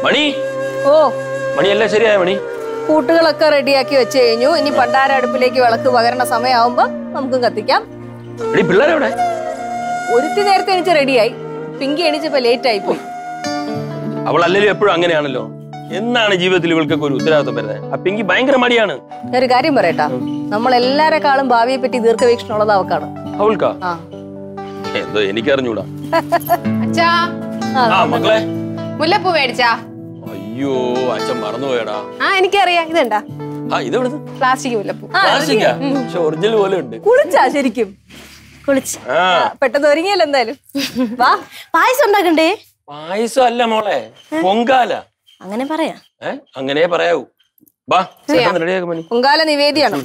മണി ഓ മണി എല്ലാം ശരിയായ മണി കൂട്ടുകളൊക്കെ റെഡിയാക്കി വെച്ച് കഴിഞ്ഞു ഇനി പണ്ടാര അടുപ്പിലേക്ക് വിളക്ക് പകരണ സമയമാവുമ്പോ നമുക്കും കത്തിക്കാം എടി പിള്ളേരെവിടെ ഒരുത്തി നേരത്തെ എണീച്ച് റെഡിയായി പിങ്കി എണീച്ചപ്പോ ലേറ്റ് ആയി പോയി അവൾ അല്ലെങ്കിൽ എപ്പോഴും അങ്ങനെയാണല്ലോ എന്നാണ് ജീവിതത്തിൽ ഇവൾക്കൊക്കെ ഒരു ഉത്തരവാദിത്വം വരുന്നത് ആ പിങ്കി ഭയങ്കര മടിയാണ് ഞാൻ ഒരു കാര്യം പറയട്ടാ നമ്മൾ എല്ലാരെക്കാളും ഭാവിയെ പറ്റി ദീർഘവീക്ഷണം ഉള്ളത് അവക്കാണ് അവൾക്കാ ആ എന്തോ എനിക്കറിഞ്ഞൂടാ അച്ഛാ ആ മക്കളെ മുല്ലപ്പൂ മേടിച്ചാ അയ്യോ അച്ഛൻ മറന്നുപോയടാ ആ എനിക്കറിയാം ഇതുണ്ടാ ആ ഇതെവിടുന്ന് പ്ലാസ്റ്റിക് മുല്ലപ്പൂ പ്ലാസ്റ്റിക്കാ പക്ഷെ ഒറിജിനൽ പോലെ ഉണ്ട് കുളിച്ചാ ശരിക്കും കുളിച്ച് ആ പെട്ടെന്ന് ഒരുങ്ങിയല്ലോ എന്തായാലും വാ പായസം ഉണ്ടാക്കണ്ടേ പായസം അല്ല മോളെ പൊങ്കാല അങ്ങനെ പറയാം ഏ അങ്ങനെ പറയാവൂ ബാ റെഡിയാക്കും മണി പൊങ്കാല നിവേദിയാണ്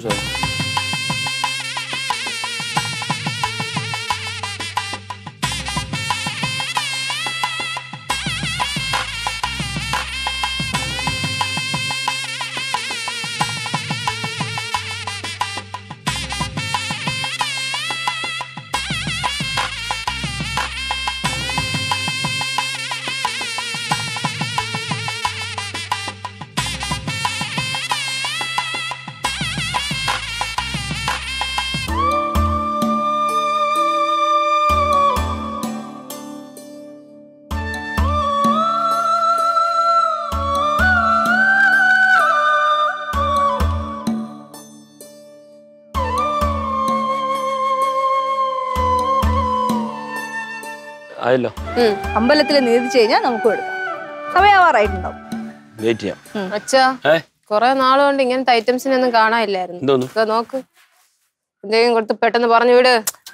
ആയല്ലോ അമ്പലത്തിൽ നീതിച്ചു കഴിഞ്ഞാൽ നമുക്കും എടുക്കാം സമയാവാറായിട്ടുണ്ടാവും വെയിറ്റ് ചെയ്യാം അച്ഛാ ഏ കൊറേ നാള് കൊണ്ട് ഇങ്ങനത്തെ ഐറ്റംസിനെ ഒന്നും കാണാനില്ലായിരുന്നു എന്തോന്നു ഇതൊക്കെ നോക്ക് എന്തെങ്കിലും കൊടുത്ത് പെട്ടെന്ന് പറഞ്ഞു വിട്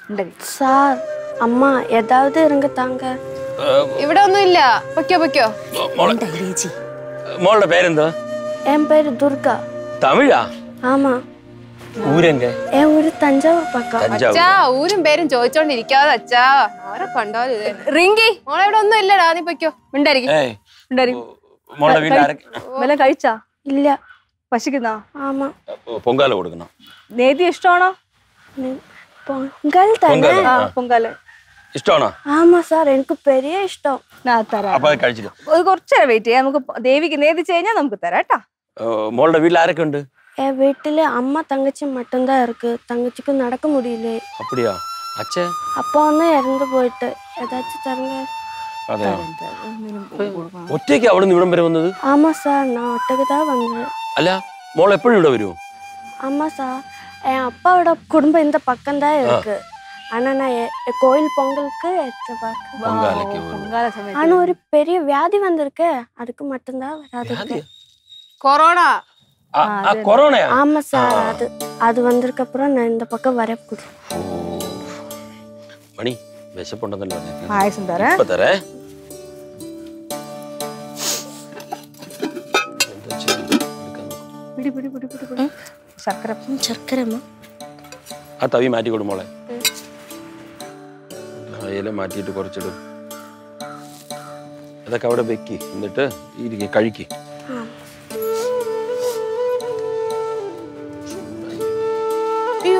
சார் அம்மா ஏதாவது இருங்க தாங்க ഇവിടെ ഒന്നും ഇല്ല പൊയ്ക്കോ പൊയ്ക്കോ മോളെ മോളുടെ പേരെന്താ என் பேரு துர்கா തമിഴാ ஆமா ഊരെങ്ക என் ஊரு தஞ்சாவூர் பக்கம் തഞ്ചാവൂർ അച്ഛാ ഊരും പേരും ചോദിച്ചോണ്ടിരിക്കാതെ അച്ഛാ ആരെ കണ്ടാലും ഇത് തന്നെ. റിങ്കി മോളെ ഇവിടെ ഒന്നും ഇല്ലടാ നീ പൊയ്ക്കോ ഉണ്ടായിരിക്കും ഏയ് ഉണ്ടായിരിക്കും മോളുടെ വീട്ടിൽ ആരൊക്കെ വല്ല കഴിച്ചാ இல்ல പശിക്കുന്നോ ஆமா പൊങ്കാല കൊടുക്കണം നേതി ഇഷ്ടമാണോ நீ- பொங்கல் தானே പൊങ്കാല ആ പൊങ്കാല ഇഷ്ടമാണോ ஆமா சார் எனக்கு பெரிய இஷ்டம் ഞാൻ തരാം അപ്പൊ അത് കഴിച്ചിട്ട് ഒരു കുറച്ചേരം വെയിറ്റ് ചെയ്യാം നമുക്ക് ദേവിക്ക് നേതിച്ചു കഴിഞ്ഞാൽ നമുക്ക് തരാം കേട്ടാ ഏ, മോളുടെ വീട്ടിൽ ആരൊക്കെ ഉണ്ട് என் வீட்டுல அம்மா தங்கச்சி மட்டும்தான் இருக்கு தங்கச்சிக்கு நடக்க முடியல அப்படியா അച്ഛേ அப்பா வந்து இறந்து போயிட்டு ஏதாச்சும் தருங்க അതെ ഒറ്റയ്ക്ക് അവിടെ നിന്ന് ഇവിടം വരെ വന്നത് ஆமா சார் நான் ஒட்டுக்கு தான் வந்தேன் അല്ല മോൾ എപ്പോഴും ഇവിടെ വരുമോ ஆமா சார் என் அப்பாவோட குடும்பம் இந்த பக்கம் தான் இருக்கு ஆனா நான் எ- எ- கோயில் பொங்கலுக்கு எடுத்து பார்க்க പൊങ്കാലയ്ക്ക് വരും. പൊങ്കാല സമയത്ത് ஆனா ஒரு பெரிய வியாதி வந்திருக்கு அதுக்கு மட்டும்தான் வராது വ്യാധിയാ? കൊറോണ ആ, ആ കൊറോണയാ ஆமா சார் அது அது வந்ததுக்கு அப்புறம் நான் இந்த பக்கம் வரக்கூடாது ഓ. മണി വിശപ്പുണ്ടെന്നല്ലോ പറഞ്ഞേക്ക്. പായസം തരാം ഇപ്പൊ തരേ എന്താ ചെയ്യാ? എടുക്കാൻ നോക്ക്. പിടി പിടി പിടി പിടി പിടി ശർക്കര சர்க்கரைமா ആ തവി മാറ്റി കൊടു മോളെ ആ ഇല മാറ്റിയിട്ട് കുറച്ചിടും അതൊക്കെ അവിടെ വെക്ക് എന്നിട്ട് ഇരിക്കെ കഴിക്ക് അയ്യോ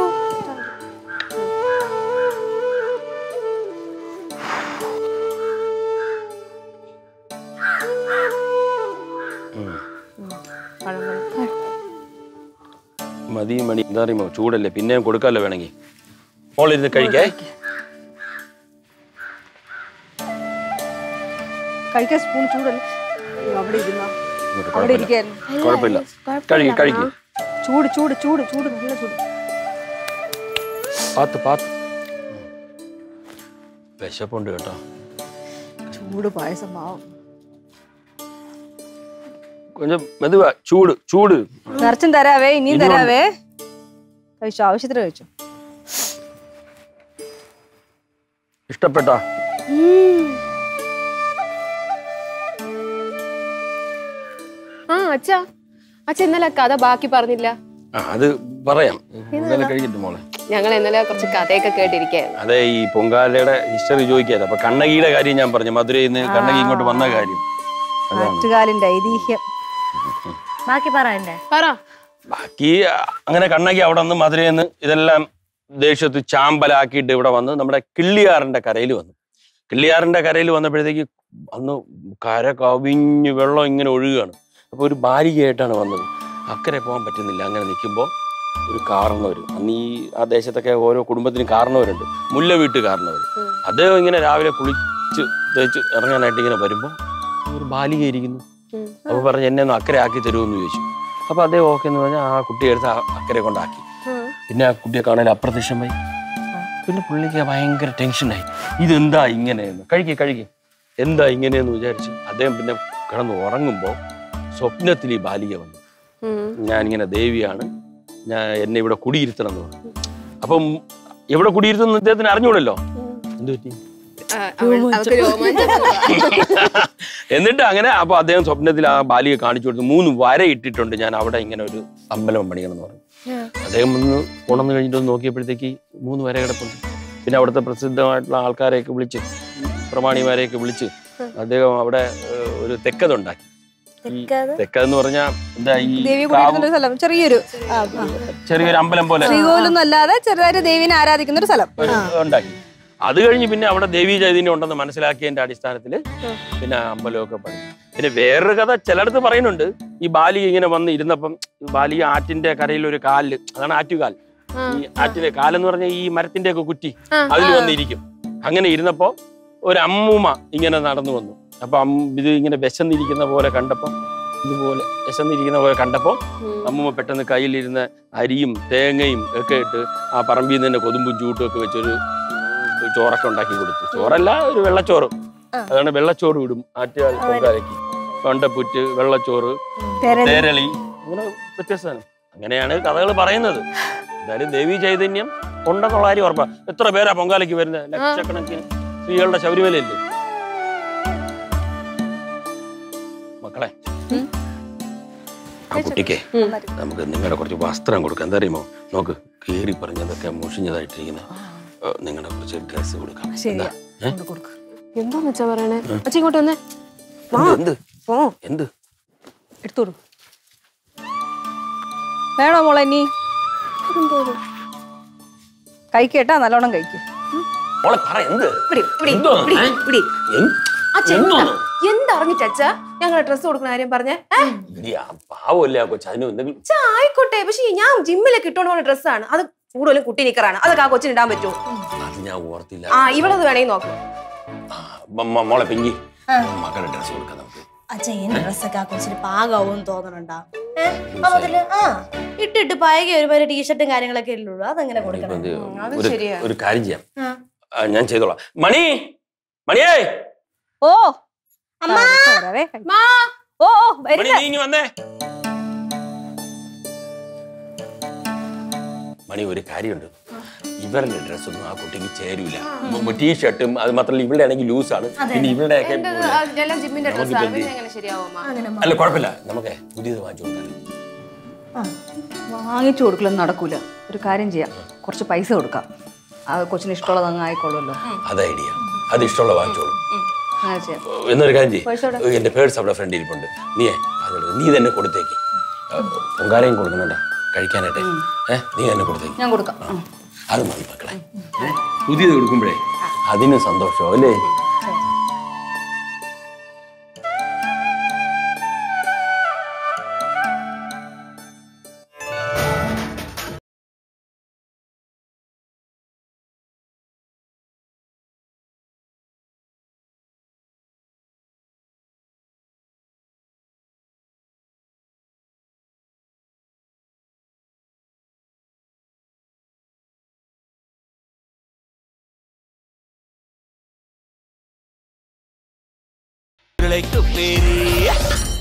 മതി മണി എന്താ അറിയുമോ ചൂടല്ലേ പിന്നെയും കൊടുക്കാമല്ലോ വേണമെങ്കിൽ മോളിരുന്ന് കഴിക്കേ കഴിക്കാൻ സ്പൂൺ ചൂടല്ലേ അയ്യോ, അവിടെ ഇരുന്ന ഇങ്ങോട്ട് അവിടെ കുഴപ്പമില്ല ഇരിക്കായിരുന്നു കുഴപ്പമില്ല കഴിക്ക് കഴിക്ക് ചൂട് ചൂട് ചൂട് ചൂട് നല്ല ചൂട് പാത്ത് പാത്ത് വിശപ്പുണ്ട് കേട്ടോ ചൂട് പായസം മാവും കൊഞ്ചം മെതുവാ ചൂട് ചൂട് നിറച്ചും തരാവേ ഇനിയും ഇനിയും ഉണ്ട്. തരാവേ കഴിച്ചു ആവശ്യത്തിന് കഴിച്ചു ഇഷ്ടപ്പെട്ടോ ആ അച്ഛാ അച്ഛ ഇന്നലെ കഥ ബാക്കി പറഞ്ഞില്ല ആ അത് പറയാം ഇന്നലെ കഴിക്കട്ടെ മോളെ ഞങ്ങൾ ഇന്നലെ കുറച്ച് കഥയൊക്കെ കേട്ടിരിക്കായിരുന്നു അതെ ഈ പൊങ്കാലയുടെ ഹിസ്റ്ററി ചോദിക്കാതെ അപ്പൊ കണ്ണകിയുടെ കാര്യം ഞാൻ പറഞ്ഞു മധുരയിൽ നിന്ന് കണ്ണകി ഇങ്ങോട്ട് വന്ന കാര്യം അതാണ് ആറ്റുകാലിന്റെ ഐതിഹ്യം ബാക്കി പറയണ്ടേ പറ ബാക്കി ആ, അങ്ങനെ കണ്ണകി അവിടെ നിന്ന് മധുരയിൽ നിന്ന് ഇതെല്ലാം ദേശത്ത് ചാമ്പലാക്കിയിട്ട് ഇവിടെ വന്ന് നമ്മുടെ കിള്ളിയാറിന്റെ കരയിൽ വന്നു കിള്ളിയാറിന്റെ കരയിൽ വന്നപ്പോഴത്തേക്ക് അന്ന് കര കവിഞ്ഞ് വെള്ളം ഇങ്ങനെ ഒഴുകുകയാണ് അപ്പൊ ഒരു ബാലികയായിട്ടാണ് വന്നത് അക്കരെ പോകാൻ പറ്റുന്നില്ല അങ്ങനെ നിൽക്കുമ്പോൾ ഒരു കാരണവർ അന്ന് ഈ ആ ദേശത്തൊക്കെ ഓരോ കുടുംബത്തിനും കാരണവരുണ്ട് മുല്ല വീട്ട് കാരണവർ അദ്ദേഹം ഇങ്ങനെ രാവിലെ കുളിച്ച് തേച്ച് ഇറങ്ങാനായിട്ട് ഇങ്ങനെ വരുമ്പോൾ ഒരു ബാലിക ഇരിക്കുന്നു ഉം. അപ്പൊ പറഞ്ഞ് എന്നെ ഒന്ന് അക്കരെ ആക്കി തരുമെന്ന് ചോദിച്ചു അപ്പൊ അദ്ദേഹം ഓക്കെ എന്ന് പറഞ്ഞാൽ ആ കുട്ടിയെ എടുത്ത് ആ അക്കരെ കൊണ്ടാക്കി പിന്നെ ആ കുട്ടിയെ കാണാൻ അപ്രത്യക്ഷമായി പിന്നെ പുള്ളിക്ക് ഭയങ്കര ടെൻഷനായി ഇതെന്താ ഇങ്ങനെയെന്ന് കഴിക്ക് കഴിക്ക് എന്താ ഇങ്ങനെയെന്ന് വിചാരിച്ച് അദ്ദേഹം പിന്നെ കിടന്ന് ഉറങ്ങുമ്പോൾ സ്വപ്നത്തിൽ ഈ ബാലിക വന്നു ഞാനിങ്ങനെ ദേവിയാണ് ഞാൻ എന്നെ ഇവിടെ കുടിയിരുത്തണം എന്ന് പറഞ്ഞു അപ്പം എവിടെ കുടിയിരുത്തുന്ന ഇദ്ദേഹത്തിന് അറിഞ്ഞൂടല്ലോ എന്ത് പറ്റി അവർക്ക് രോമാഞ്ചം എന്നിട്ട് അങ്ങനെ അപ്പൊ അദ്ദേഹം സ്വപ്നത്തിൽ ആ ബാലിക കാണിച്ചു കൊടുത്തു മൂന്ന് വര ഇട്ടിട്ടുണ്ട് ഞാൻ അവിടെ ഇങ്ങനെ ഒരു അമ്പലം പണിയണം എന്ന് പറഞ്ഞു അദ്ദേഹം ഒന്ന് ഉണർന്നു കഴിഞ്ഞിട്ട് ഒന്ന് നോക്കിയപ്പോഴത്തേക്ക് മൂന്ന് വര കിടപ്പുണ്ട് പിന്നെ അവിടുത്തെ പ്രസിദ്ധമായിട്ടുള്ള ആൾക്കാരെയൊക്കെ വിളിച്ച് പ്രമാണിമാരെയൊക്കെ വിളിച്ച് അദ്ദേഹം അവിടെ ഏഹ്, ഒരു തെക്കതുണ്ടാക്കി ഈ തെക്കതെന്ന് പറഞ്ഞാൽ എന്താ ഈ ദേവി കാവ് കുടിയിരുന്ന ഒരു സ്ഥലം ചെറിയൊരു ആ, ആ. ചെറിയൊരു അമ്പലം പോലെ ശ്രീകോവിലൊന്നും അല്ലാതെ ചെറുതായിട്ട് ദേവിനെ ആരാധിക്കുന്ന ഒരു സ്ഥലം ഒരു ഉണ്ടാക്കി അത് കഴിഞ്ഞ് പിന്നെ അവിടെ ദേവീ ചൈതന്യം ഉണ്ടെന്ന് മനസ്സിലാക്കിയതിന്റെ അടിസ്ഥാനത്തിൽ പിന്നെ അമ്പലമൊക്കെ പണി പിന്നെ വേറൊരു കഥ ചിലടത്ത് പറയുന്നുണ്ട് ഈ ബാലിക ഇങ്ങനെ വന്ന് ഇരുന്നപ്പം ഈ ബാലിക ആറ്റിന്റെ കരയിൽ ഒരു കാലില് അതാണ് ആറ്റുകാൽ ഈ ആറ്റിലെ കാലെന്ന് പറഞ്ഞ ഈ മരത്തിന്റെ ഒക്കെ കുറ്റി അതിൽ വന്നിരിക്കും അങ്ങനെ ഇരുന്നപ്പോ ഒരു അമ്മൂമ്മ ഇങ്ങനെ നടന്നു വന്നു അപ്പൊ അം- ഇത് ഇങ്ങനെ വിശന്നിരിക്കുന്ന പോലെ കണ്ടപ്പോ ഇതുപോലെ വിശന്നിരിക്കുന്ന പോലെ കണ്ടപ്പോ അമ്മൂമ്മ പെട്ടെന്ന് കയ്യിലിരുന്ന അരിയും തേങ്ങയും ഒക്കെ ഇട്ട് ആ പറമ്പിൽ നിന്ന് തന്നെ കൊതുമ്പും ചൂട്ടും ഒക്കെ വെച്ചൊരു ഉം, ചോറൊക്കെ ഉണ്ടാക്കി കൊടുത്തു ചോറല്ല ഒരു വെള്ളച്ചോറ് അതാണ് വെള്ളച്ചോറ് വിടും ആറ്റുകാൽ പൊങ്കാലയ്ക്ക് തൊണ്ടപ്പുറ്റ് വെള്ളച്ചോറ് തെരളി. തേരളി അങ്ങനെ വ്യത്യസ്തമാണ് അങ്ങനെയാണ് കഥകൾ പറയുന്നത് എന്തായാലും ദേവി ചൈതന്യം ഉണ്ടെന്നുള്ള കാര്യം ഉറപ്പാ എത്ര പേരാ പൊങ്കാലയ്ക്ക് വരുന്നത് ലക്ഷക്കണക്കിന് സ്ത്രീകളുടെ ശബരിമലയല്ലേ മക്കളെ ആ കുട്ടിക്ക് നമുക്ക് നിങ്ങളുടെ കുറച്ച് വസ്ത്രം കൊടുക്കാം എന്താ അറിയുമോ നോക്ക് കീറി പറഞ്ഞതൊക്കെ മുഷിഞ്ഞതായിട്ടിരിക്കുന്ന നിങ്ങളുടെ കുറച്ച് ഡ്രസ്സ് കൊടുക്കാം ശരിയാ ഏ? കൊണ്ട് കൊടുക്ക്. എന്താന്ന് വെച്ചാ പറയണേ അച്ഛ ഇങ്ങോട്ട് വന്നേ എന്ത്? എന്ത് പോ എന്ത് എടുത്തോളൂ വേണോ മോളെ ഇനി കഴിക്കേട്ടാ നല്ലോണം കഴിക്കും മോളെ പറ എന്ത് ഇവിടെ, ഇവിടെ, എന്തോന്ന്? ഇവിടെ, ഏ? ഇവിടെ. എന്ത്? അച്ഛ എന്തോന്ന്? എന്തറിഞ്ഞിട്ട് അച്ഛ ഞങ്ങളെ ഡ്രസ്സ് കൊടുക്കുന്ന കാര്യം പറഞ്ഞേ ഏ? ഇടി, ആ പാവമല്ലേ ആ കൊച്ചു അതിന് എന്തെങ്കിലും അച്ഛാ ആയിക്കോട്ടെ പക്ഷെ ഞാൻ ജിമ്മിലൊക്കെ ഇട്ടോണ്ട് പോകുന്ന ഡ്രസ്സാണ് അത് കൂടുതലും കുട്ടി നിക്കറാണ് അതൊക്കെ ആ കൊച്ചിന് ഇടാൻ പറ്റുമോ അത് ഞാൻ ഓർത്തില്ല ആ ഇവളത് വേണമെങ്കിൽ നോക്ക് ആ, മ- മ- മോളെ പിങ്കി മകളുടെ ഡ്രസ് കൊടുക്കാം നമുക്ക് അച്ഛൻ ഈ ഡ്രസ്സൊക്കെ ആ കൊച്ചിന് പാകാവും തോന്നണുണ്ടാ അതില് ആ ഇട്ടിട്ട് പഴകിയ ഒരുപാട് ടീഷർട്ടും കാര്യങ്ങളൊക്കെ ഉള്ളൂ അതെങ്ങനെ ഇപ്പൊ കൊടുക്കണം എന്ത് അത് ഒരു ശരിയാ. ഒരു കാര്യം ചെയ്യാം ആ. ആ, ഞാൻ ചെയ്തോളാം മണി മണിയേ ഓ അമ്മ ആ, വരാവേ. മാ ഓ ഓ മണി വരില്ല നീ ഇങ്ങ് വന്നേ മണി ഒരു കാര്യമുണ്ട് ഇവരുടെ ഡ്രസ്സൊന്നും ആ കുട്ടിക്ക് ചേരൂല ടീഷർട്ടും അത് മാത്രമല്ല ഇവളുടെ ആണെങ്കിൽ ലൂസാണ് പിന്നെ ഇവളുടെ ഒക്കെ എന്റെ എല്ലാം ജിമ്മിന്റെ ഡ്രസ്സാണ് പിന്നെ എങ്ങനെ ശരിയാവും അമ്മ? അല്ല കുഴപ്പമില്ല നമുക്ക് പുതിയത് വാങ്ങിച്ചു കൊടുക്കാം വാങ്ങിച്ചു കൊടുക്കലൊന്നും നടക്കൂല ഒരു കാര്യം ചെയ്യാം കുറച്ച് പൈസ കൊടുക്കാം ആ കൊച്ചിന് ഇഷ്ടമുള്ളത് അങ്ങ് ആയിക്കോളുമല്ലോ അത് ഐഡിയ അത് ഇഷ്ടമുള്ള വാങ്ങിച്ചോളൂ അങ്ങനെ ചെയ്യാം എന്നൊരു കാര്യം പൈസ എവിടെ? ചെയ്യും എന്റെ പേഴ്സ് അവിടെ ഫ്രണ്ട് ഇരിപ്പുണ്ട് നീ അതെടുത്ത് നീ തന്നെ കൊടുത്തേക്ക് പൊങ്കാലയും കൊടുക്കണണ്ട കഴിക്കാനായിട്ട് ഏഹ് നീ തന്നെ കൊടുത്തേക്ക് ഞാൻ കൊടുക്കാം ഉം. അത് മതി മക്കളെ ഏ? പുതിയത് കൊടുക്കുമ്പോഴേ അതിന് സന്തോഷം അല്ലേ பிள்ளைக்கு பேரு